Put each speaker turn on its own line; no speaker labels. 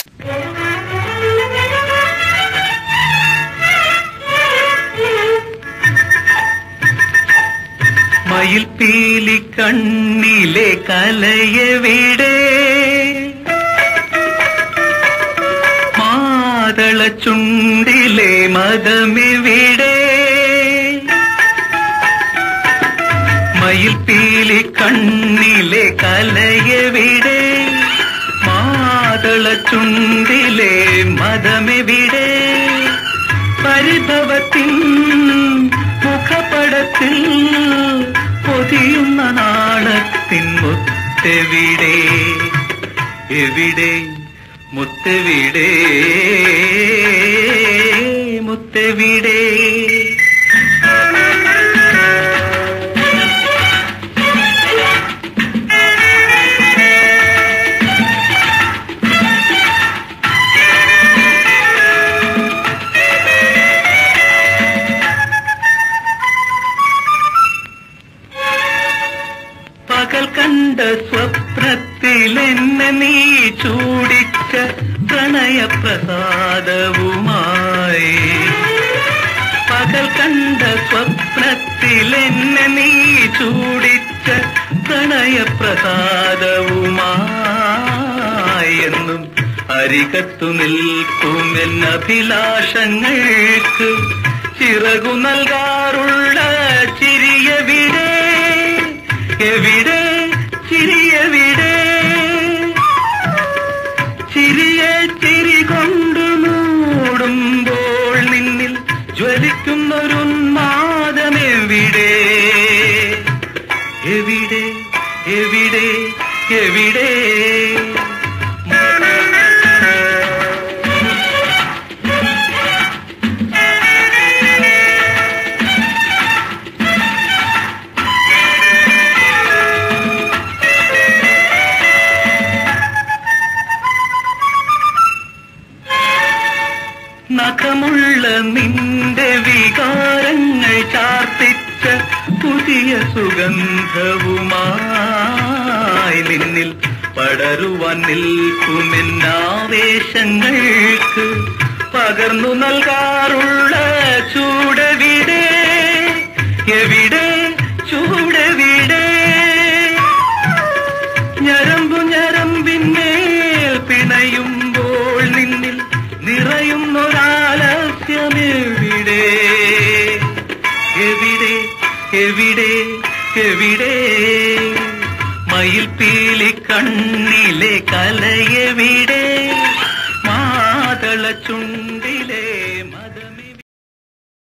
മയിൽ പീലി കണ്ണിലെ കലയവിടെ മാതള ചുണ്ടിലെ മതമെവിടെ മയിൽ പീലി കണ്ണിലെ കലയവിടെ മാതള ചുണ്ടിലെ മതമെവിടെ പരിഭവത്തിൻ മുഖപടത്തിൽ പൊതിയുന്ന നാളത്തിൻ മുത്തെവിടെ എവിടെ മുത്തെവിടെ മുത്തെവിടെ പകൽ കണ്ട സ്വപ്നത്തിൽ എന്നെ നീ ചൂടിച്ച പ്രണയപ്രസാദവുമായി പകൽ കണ്ട സ്വപ്നത്തിൽ എന്നെ നീ ചൂടിച്ച പ്രണയപ്രസാദവുമായി എന്നും അരികത്തു നിൽക്കും എന്നഭിലാഷങ്ങൾക്ക് ചിറകു നൽകാറുള്ള ചിരിയവിടെ എവിടെ ചിരിയവിടെ ചിരിയെ ചിരി കൊണ്ടു മൂടുമ്പോൾ നിന്നിൽ ജ്വലിക്കുന്നൊരുന്മാദമെവിടെ എവിടെ എവിടെ എവിടെ നഖമുള്ള നിന്റെ വികാരങ്ങൾ ചാർത്തിച്ച പുതിയ സുഗന്ധവുമായി നിന്നിൽ പടരുവാൻ നിൽക്കുമെന്നാവേശങ്ങൾക്ക് പകർന്നു നൽകാറുള്ള ചൂടവിടെ എവിടെ ചൂടവിടെ ഞരമ്പു ഞരമ്പിന്മേൽ പിണയുമ്പോൾ നിന്നിൽ നിറയുന്നൊരാലസ്യമെവിടെ എവിടെ എവിടെ എവിടെ മയിൽ പീലി കണ്ണിലെ കലയെവിടെ മാതള ചുണ്ട